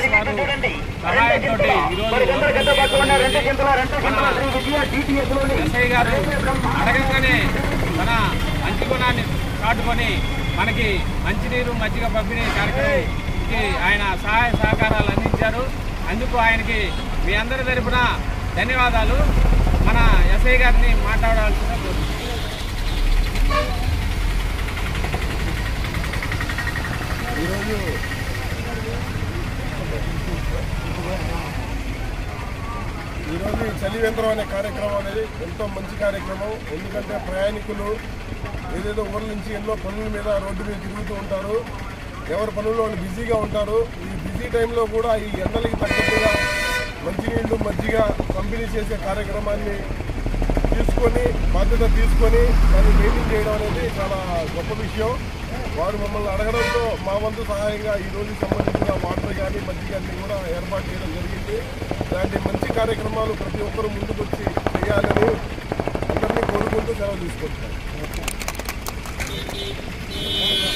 వారు సహాయంతో ఈరోజు ఎస్ఐ గారు అడగంగానే తన మంచి గుణాన్ని చాటుకొని మనకి మంచినీరు మజ్జిగ పంపిణీ కార్యక్రమంకి ఆయన సహాయ సహకారాలు అందించారు అందుకు ఆయనకి మీ అందరి తరపున ధన్యవాదాలు మన ఎస్ఐ గారిని మాట్లాడాల్సిన కోరుతున్నాను. ఈరోజు ఈరోజు ఈ చలివేంద్రం అనే కార్యక్రమం అనేది ఎంతో మంచి కార్యక్రమం ఎందుకంటే ప్రయాణికులు ఏదేదో ఊర్ల నుంచి ఎన్నో పనుల మీద రోడ్డు మీద తిరుగుతూ ఉంటారు ఎవరి పనుల్లో వాళ్ళు బిజీగా ఉంటారు ఈ బిజీ టైంలో కూడా ఈ ఎండలకి తగ్గట్టుగా మంచినీళ్లు మజ్జిగ పంపిణీ చేసే కార్యక్రమాన్ని తీసుకొని బాధ్యత తీసుకొని దాన్ని మెయింటైన్ చేయడం అనేది చాలా గొప్ప విషయం వారు మమ్మల్ని అడగడంతో మా వంతు సహాయంగా ఈ రోజు సంబంధించిన వాటర్ కానీ మజ్జిగ అన్ని కూడా ఏర్పాటు చేయడం జరిగింది ఇలాంటి మంచి కార్యక్రమాలు ప్రతి ఒక్కరూ ముందుకొచ్చి చేయాలని అందరినీ కోరుకుంటూ సెలవు తీసుకుంటున్నాను